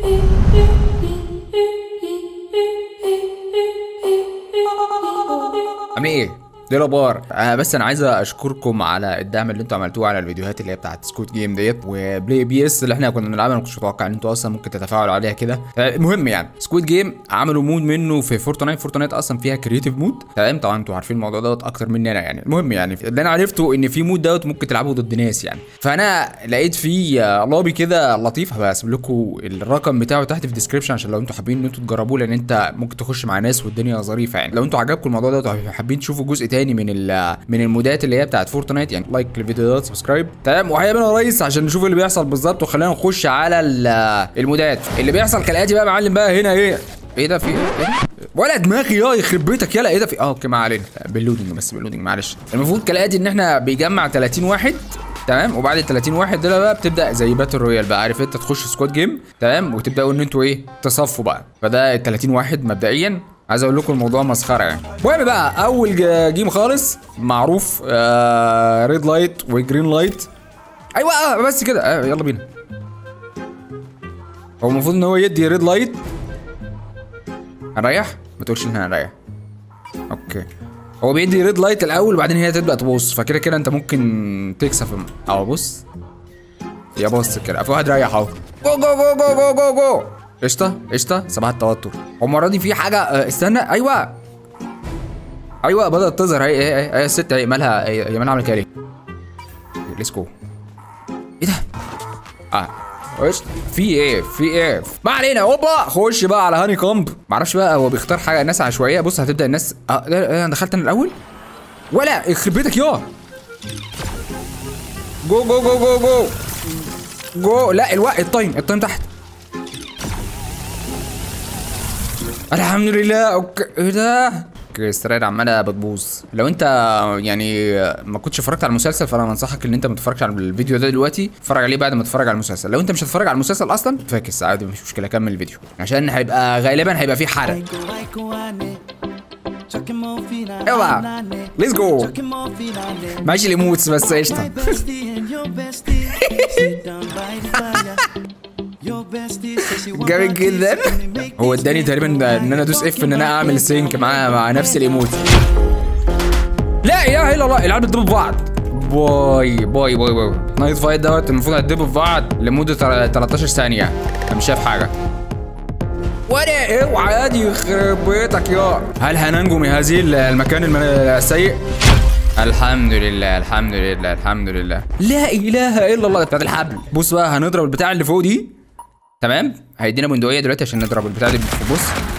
عامل ايه؟ ايه الاخبار؟ آه بس انا عايز اشكركم على الدعم اللي انتوا عملتوه على الفيديوهات اللي هي بتاعت سكوت جيم ديت وبلاي بي اس اللي احنا كنا بنلعبها انا ما كنتش متوقع ان انتوا اصلا ممكن تتفاعلوا عليها كده آه المهم يعني سكوت جيم عملوا مود منه في فورتنايت فورتنايت اصلا فيها كريتيف مود تمام طبعا انتوا عارفين الموضوع دوت اكتر مني انا يعني المهم يعني اللي انا عرفته ان في مود دوت ممكن تلعبوا ضد ناس يعني فانا لقيت فيه آه، لابي كده لطيف هبقى اسيب لكم الرقم بتاعه تحت في الديسكربشن عشان لو انتوا حابين ان انتوا تجربوه لان انت ممكن تخش مع ناس والدنيا ظريفه يعني لو انتوا عجبكم الموضوع دوت وحابين تشوفوا جزء تاني من ال- من المودات اللي هي بتاعت فورتنايت يعني لايك للفيديو ده سبسكرايب تمام وهيا بينا يا ريس عشان نشوف اللي بيحصل بالظبط وخلينا نخش على ال- المودات اللي بيحصل كالاتي بقى يا معلم بقى هنا ايه ايه ده في ايه ده؟ ولا دماغي يا يخرب بيتك يلا ايه ده في اه اوكي ما علينا باللودنج بس باللودنج معلش المفروض كالاتي ان احنا بيجمع 30 واحد تمام وبعد ال 30 واحد دول بقى بتبدا زي باتل رويال بقى عارف انت تخش سكواد جيم تمام وتبداوا ان انتوا ايه تصفوا بقى فده ال 30 واحد مبدئيا عايز اقول لكم الموضوع مسخره يعني المهم بقى اول ج- جيم خالص معروف آه ريد لايت وجرين لايت ايوه آه بس كده آه يلا بينا هو المفروض ان هو يدي ريد لايت هنريح ما تقولش ان احنا هنريح اوكي هو بيدي ريد لايت الاول وبعدين هي تبدا تبص فكده كده انت ممكن تكسب اهو بص يا بص كده في واحد رايح اهو جو جو جو جو جو جو جو قشطه قشطه صباح التوتر هو المره دي في حاجه آه، استنى ايوه ايوه بدات تظهر هي هي هي الست هي مالها هي هي مالها عامله كده ليه ليتس جو ايه ده اه قشطة في ايه في ايه ما علينا اوبا خش بقى على هاني كومب معرفش بقى هو بيختار حاجه الناس عشوائيه بص هتبدا الناس اه لا، لا، انا دخلت انا الاول ولا يخرب بيتك يا جو جو جو جو جو جو لا الوقت التايم التايم تحت الحمد لله اوكي ايه ده اوكي السراير عماله بتبوظ لو انت يعني ما كنتش اتفرجت على المسلسل فانا بنصحك ان انت ما تتفرجش على الفيديو ده دلوقتي اتفرج عليه بعد ما تتفرج على المسلسل لو انت مش هتتفرج على المسلسل اصلا فاكس عادي مفيش مشكله كمل الفيديو عشان هيبقى غالبا هيبقى فيه حرق يلا ليتس جو ماشي الايموتس بس قشطه جامد جدا هو اداني تقريبا ان انا ادوس اف ان انا اعمل سينك مع مع نفس الايموت لا اله الا الله العيال بتدب في بعض باي باي باي باي نايت فايت دوت المفروض هتدبوا في بعض لمده تل- 13 ثانيه انا مش شايف حاجه ولا اوعى عادي يخرب بيتك يا هل هننجو من هذه المكان الم- السيء؟ الحمد لله الحمد لله الحمد لله لا اله الا الله بتاعت الحبل بص بقى هنضرب البتاع اللي فوق دي تمام هيدينا بندقيه دلوقتي عشان نضرب البتاع دي بص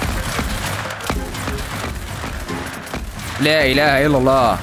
لا اله الا الله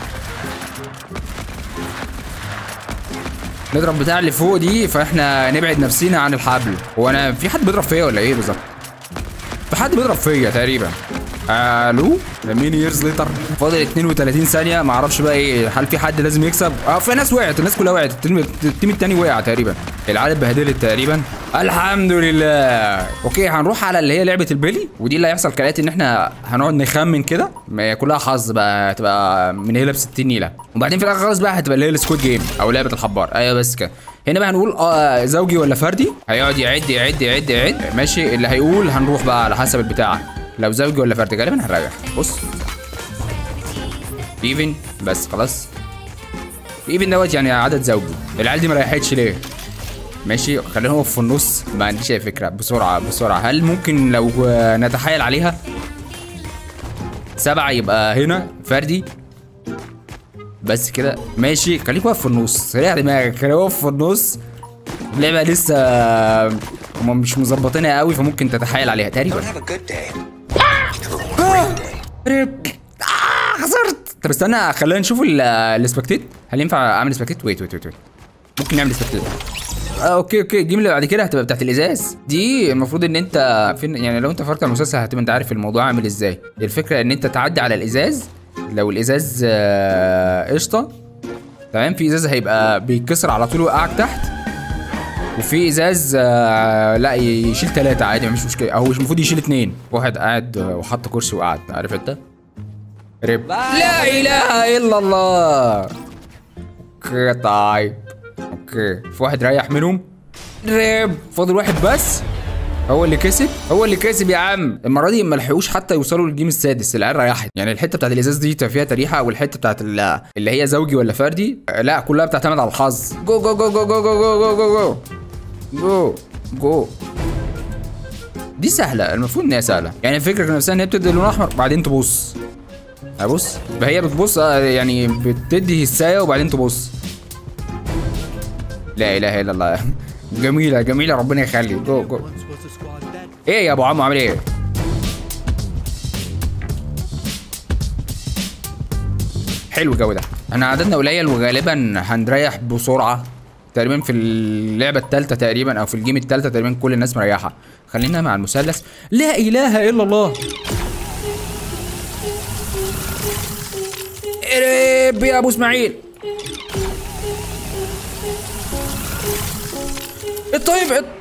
نضرب بتاع اللي فوق دي فاحنا نبعد نفسينا عن الحبل هو انا في حد بيضرب فيا ولا ايه بالظبط في حد بيضرب فيا تقريبا الو مين ييرز ليتر فاضل 32 ثانيه ما اعرفش بقى ايه هل في حد لازم يكسب اه في ناس وقعت الناس كلها وقعت التيم, التيم التاني وقع تقريبا العيال اتبهدلت تقريبا الحمد لله اوكي هنروح على اللي هي لعبه البيلي ودي اللي هيحصل كالاتي ان احنا هنقعد نخمن كده ما هي كلها حظ بقى هتبقى من هيله ب 60 نيله وبعدين في الاخر خالص بقى هتبقى اللي هي السكوت جيم او لعبه الحبار ايوه بس كده هنا بقى هنقول اه زوجي ولا فردي هيقعد يعد يعد يعد يعد ماشي اللي هيقول هنروح بقى على حسب البتاع لو زوجي ولا فردي غالبا هنريح بص ايفن بس خلاص ايفن دوت يعني عدد زوجي العيال دي ما ريحتش ليه ماشي خلينا نقف في النص ما عنديش اي فكره بسرعه بسرعه هل ممكن لو آه، نتحايل عليها سبعة يبقى هنا فردي بس كده ماشي خليك واقف في النص ريح دماغك خليك واقف في النص اللعبة لسه هم مش مظبطينها قوي فممكن تتحايل عليها تقريبا Have a good day. ريب آه خسرت طب استنى خلينا نشوف ال- السبكتيت هل ينفع اعمل سبكتيت ويت ويت ويت ويت ممكن نعمل سبكتيت آه اوكي اوكي الجيم اللي بعد كده هتبقى بتاعت الازاز دي المفروض ان انت فين يعني لو انت اتفرجت على المسلسل هتبقى انت عارف الموضوع عامل ازاي الفكره ان انت تعدي على الازاز لو الازاز آه، قشطه تمام في ازاز هيبقى بيتكسر على طول ويقعك تحت وفي ازاز آه لا يشيل ثلاثة عادي مفيش مشكلة هو مش المفروض يشيل اتنين واحد قاعد آه، وحط كرسي وقعد عارف انت؟ ريب لا اله الا الله اوكي طيب اوكي في واحد ريح منهم ريب فاضل واحد بس هو اللي كسب هو اللي كسب يا عم المره دي ما لحقوش حتى يوصلوا للجيم السادس العيال ريحت يعني الحته بتاعت الازاز دي فيها تريحه والحته بتاعت ال- اللي هي زوجي ولا فردي آه، لا كلها بتعتمد على الحظ جو جو جو جو جو جو جو جو جو جو جو دي سهله المفروض ان هي سهله يعني الفكره نفسها ان هي بتدي لون احمر بعدين تبص ابص فهي بتبص آه، يعني بتدي هسايه وبعدين تبص لا اله الا الله جميله جميله ربنا يخلي جو جو ايه يا ابو عمو عامل ايه حلو الجو ده احنا عددنا قليل وغالبا هنريح بسرعه تقريبا في اللعبه الثالثه تقريبا او في الجيم الثالثه تقريبا كل الناس مريحه خلينا مع المثلث لا اله الا الله قرب يا ابو اسماعيل الطيب الط-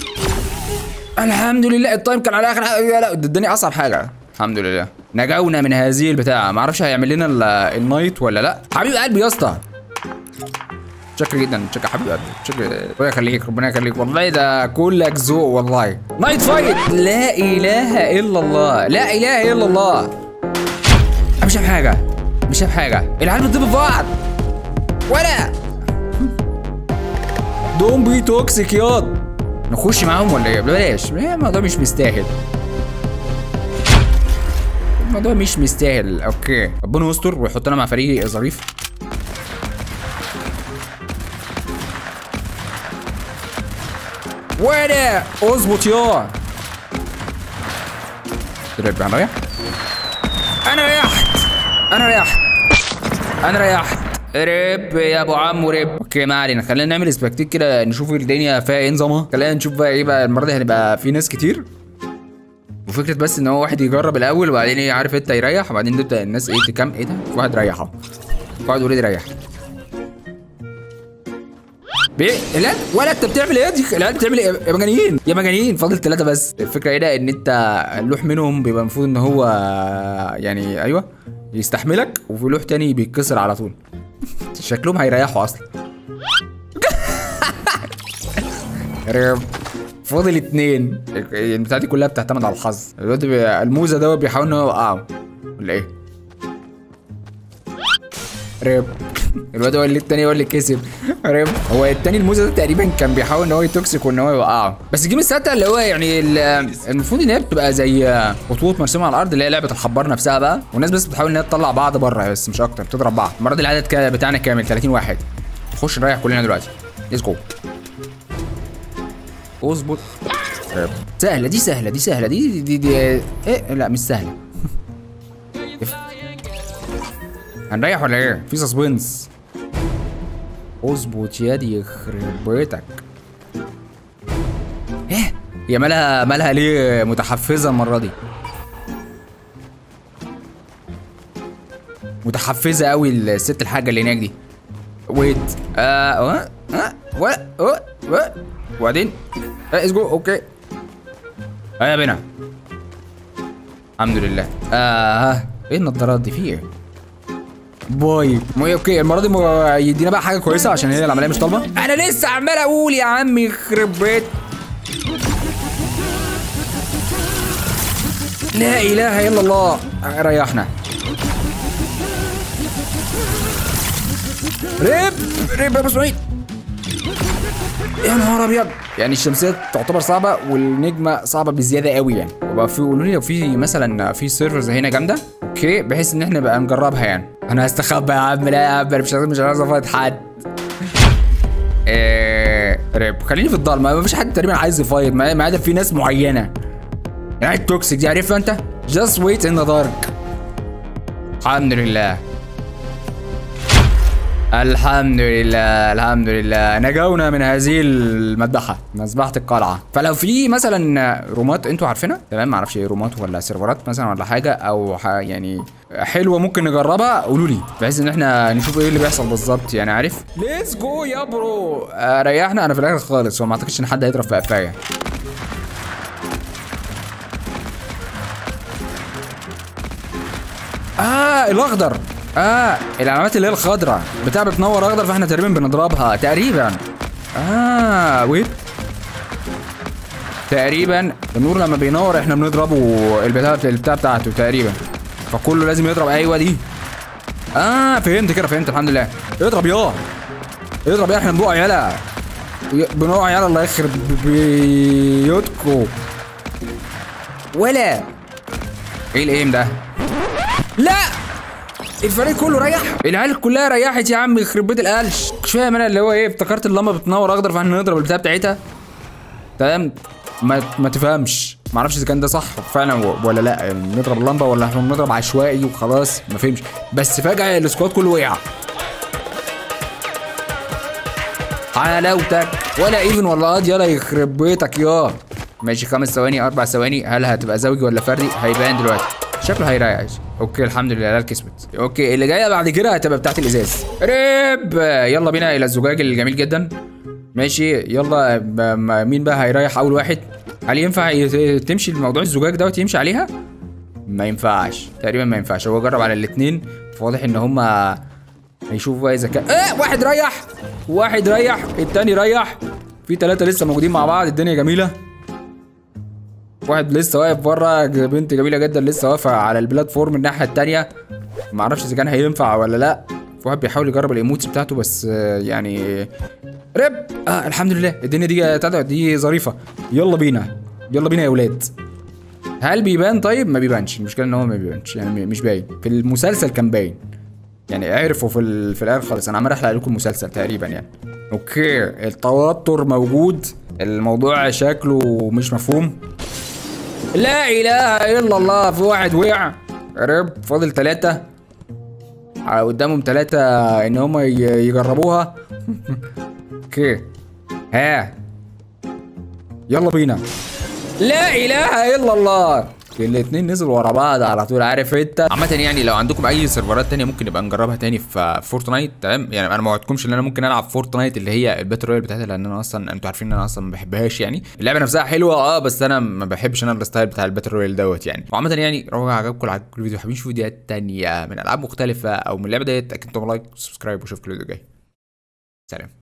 الحمد لله الطيب كان على اخر حاجه يا لا ده الدنيا اصعب حاجه الحمد لله نجونا من هذه البتاعه ما اعرفش هيعمل لنا ال- النايت ولا لا حبيب قلبي يا اسطى شكرا جدا شكرا حبيب قلبي شكرا ربنا يخليك ربنا يخليك والله ده كلك ذوق والله نايت فايت لا اله الا الله لا اله الا الله أنا مش شايف حاجه مش شايف حاجه العيال بتضرب في بعض ولا دون بي توكسيك ياض نخش معاهم ولا ايه بلاش لا، الموضوع مش مستاهل الموضوع مش مستاهل اوكي ربنا يستر ويحطنا مع فريق ظريف ولا اظبط يا تريب انا رايح انا ريحت انا ريحت انا ريحت رب يا ابو عمو رب اوكي ما علينا خلينا نعمل سبكتيك كده نشوف الدنيا فيها ايه نظامها خلينا نشوف بقى ايه بقى المره دي هنبقى في ناس كتير وفكره بس ان هو واحد يجرب الاول وبعدين ايه عارف انت يريح وبعدين تبدا الناس ايه تكم ايه ده في واحد ريح اهو في واحد اوريدي ريح بيه لا ولا انت بتعمل ايه دي العيال بتعمل ايه يا مجانين يا مجانين فاضل ثلاثة بس الفكرة هنا ان انت اللوح منهم بيبقى المفروض ان هو يعني ايوه يستحملك وفي لوح تاني بيتكسر على طول شكلهم هيريحوا اصلا ريب. فاضل اتنين البتاعة دي كلها بتعتمد على الحظ دلوقتي بي- الموزة دوت بيحاول ان هو يوقعه ولا ايه؟ ريب الواد هو اللي التاني هو اللي كسب ريب هو التاني الموزة ده تقريبا كان بيحاول ان هو يتوكسيك وان هو يوقعه بس الجيم السادسة اللي هو يعني ال- المفروض ان هي بتبقى زي خطوط مرسومة على الارض اللي هي لعبة الحبار نفسها بقى والناس بس بتحاول ان هي تطلع بعض بره بس مش اكتر تضرب بعض المرة دي العدد كا- بتاعنا كامل 30 واحد نخش نريح كلنا دلوقتي ليتس جو اظبط ريب. سهلة دي سهلة دي سهلة دي دي, دي, دي ايه لا مش سهلة هنريح ولا ايه؟ في سسبنس اظبط يدي يخرب بيتك ايه؟ هي مالها مالها ليه متحفزة المرة دي؟ متحفزة قوي الست الحاجة اللي هناك دي ويت اه اه اه و و و وبعدين اه جو اوكي اه يا بنا الحمد لله اه ايه النضارات دي في ايه؟ باي مو- اوكي المره دي مو- يدينا بقى حاجه كويسه عشان هي العمليه مش طالبه انا لسه عمال اقول يا عم يخرب بيت لا اله الا الله ريحنا ريب ريب يا ابو اسماعيل يا نهار ابيض يعني الشمسيه تعتبر صعبه والنجمه صعبه بزياده قوي يعني وبقى في قولوا لي لو في مثلا في سيرفرز هنا جامده اوكي بحيث ان احنا بقى نجربها يعني انا هستخبى يا عم لا يا عم انا مش عايز مش عايز افايت حد ايه ريب خليني في الضلمه ما فيش حد تقريبا عايز يفايت ما ما عدا في ناس معينه يعني التوكسيك دي عارفها انت just wait in the dark الحمد لله الحمد لله الحمد لله نجونا من هذه المذبحه مذبحه القلعه فلو في مثلا رومات انتوا عارفينها تمام معرفش ايه رومات ولا سيرفرات مثلا ولا حاجه او ح... يعني حلوه ممكن نجربها قولوا لي بحيث ان احنا نشوف ايه اللي بيحصل بالظبط يعني عارف ليتس جو يا برو آه، ريحنا انا في الاخر خالص وما اعتقدش ان حد هيضرب في قفايا اه الاخضر اه العلامات اللي هي الخضراء بتاع بتنور اخضر فاحنا تقريبا بنضربها تقريبا اه ويت تقريبا النور لما بينور احنا بنضربه البتاع البتاع بتاعته تقريبا فكله لازم يضرب ايوه دي اه فهمت كده فهمت الحمد لله اضرب يا اضرب يا احنا بنقع يلا ي- بنقع يلا الله يخرب بيوتكو ولا ايه الايم ده لا الفريق كله ريح العيال كلها ريحت يا عم يخرب بيت القلش مش فاهم انا اللي هو ايه افتكرت اللمبه بتنور اخضر فاحنا نضرب البتاع بتاعتها تمام ما ما تفهمش ما اعرفش اذا كان ده صح فعلا و- ولا لا يعني نضرب اللمبه ولا احنا بنضرب عشوائي وخلاص ما فهمش بس فجاه السكواد كله وقع حلاوتك ولا ايفن ولا قاضي يلا يخرب بيتك يا ماشي خمس ثواني اربع ثواني هل هتبقى زوجي ولا فردي هيبان دلوقتي شكله هيريح اوكي الحمد لله لا كسبت اوكي اللي جايه بعد كده هتبقى بتاعت الازاز ريب يلا بينا الى الزجاج الجميل جدا ماشي يلا ب- م- مين بقى هيريح اول واحد هل ينفع ي- تمشي الموضوع الزجاج دوت يمشي عليها ما ينفعش تقريبا ما ينفعش هو جرب على الاثنين فواضح ان هما هيشوفوا بقى اذا كان ايه واحد ريح واحد ريح التاني ريح في ثلاثة لسه موجودين مع بعض الدنيا جميلة واحد لسه واقف بره بنت جميلة جدا لسه واقفة على البلاتفورم الناحية التانية ما اعرفش اذا كان هينفع ولا لا في واحد بيحاول يجرب الايموتس بتاعته بس آه، يعني رب اه الحمد لله الدنيا دي بتاعته دي ظريفة يلا بينا يلا بينا يا ولاد هل بيبان طيب ما بيبانش المشكله ان هو ما بيبانش يعني مش باين في المسلسل كان باين يعني عرفوا في ال... في الاخر خالص انا عمال احرق لكم المسلسل تقريبا يعني اوكي التوتر موجود الموضوع شكله مش مفهوم لا اله الا الله في واحد وقع رب فاضل ثلاثة قدامهم ثلاثة ان هم ي- يجربوها اوكي ها يلا بينا لا اله الا الله الاتنين نزلوا ورا بعض على طول عارف انت عامة يعني لو عندكم اي سيرفرات تانية ممكن نبقى نجربها تاني في فورتنايت تمام يعني انا ما وعدتكمش ان انا ممكن العب فورتنايت اللي هي الباتل رويال بتاعتها لان انا اصلا انتوا عارفين ان انا اصلا ما بحبهاش يعني اللعبه نفسها حلوه اه بس انا ما بحبش انا الستايل بتاع الباتل رويال دوت يعني وعامة يعني لو عجبكم عجبكم الفيديو حابين تشوفوا فيديوهات تانية من العاب مختلفة او من اللعبه ديت اكيد طبعا لايك وسبسكرايب واشوفكم الفيديو الجاي سلام